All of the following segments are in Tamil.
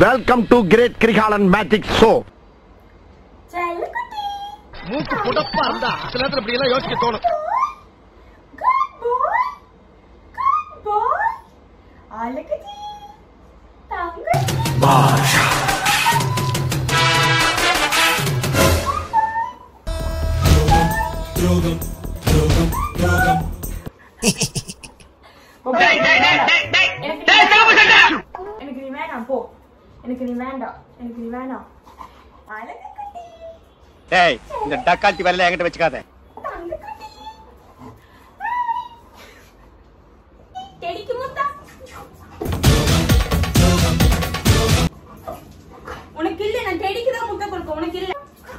Welcome to great Kirikalan magic show செல்லக்குட்டி மூக்கு புடப்பா இருந்தா சில நேரத்துல இப்படி எல்லாம் யோசிக்க தோணும் குட் பாய் குட் பாய் அழகுடி தங்கச்சி எனக்கு நீ வேணாம் போ எனக்கு நீ வேண்டாம் எனக்கு நீ வேணாம் அழகு குட்டி டேய் இந்த டக்காத்தி வரல என்கிட்ட வச்சுக்காத தங்க குட்டி டெடிக்கு முத்தா உனக்கு இல்ல நான் டெடிக்கு தான் முத்தம் கொடுப்பேன் உனக்கு இல்ல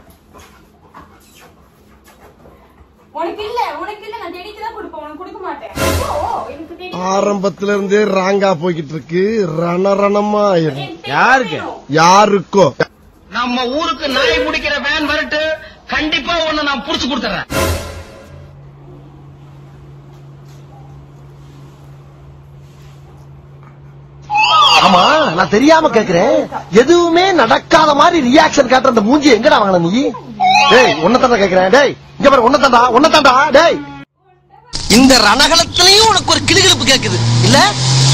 உனக்கு இல்ல உனக்கு இல்ல நான் டெடிக்கு தான் கொடுப்பேன் உனக்கு கொடுக்க மாட்டேன் ஓ எனக்கு டெடி ஆரம்பத்துல இருந்தே ராங்கா போய்கிட்டு இருக்கு ரணரணமா ஆயிரும் யாருக்கு? யாருக்கோ நம்ம ஊருக்கு நாய் முடிக்கிற வேன் வரட்டு கண்டிப்பா ஒண்ணு நான் புடிச்சு கொடுத்துறேன் ஆமா நான் தெரியாம கேக்குறேன் எதுவுமே நடக்காத மாதிரி ரியாக்ஷன் காட்டுற அந்த மூஞ்சி எங்கடா வாங்கின நீ டேய் உன்னதாண்டா கேக்குறேன் டேய் இங்க பாரு உன்னதாண்டா உன்னதாண்டா டேய் இந்த ரணகலத்திலையும் உனக்கு ஒரு கிளுகிழப்பு கேக்குது இல்ல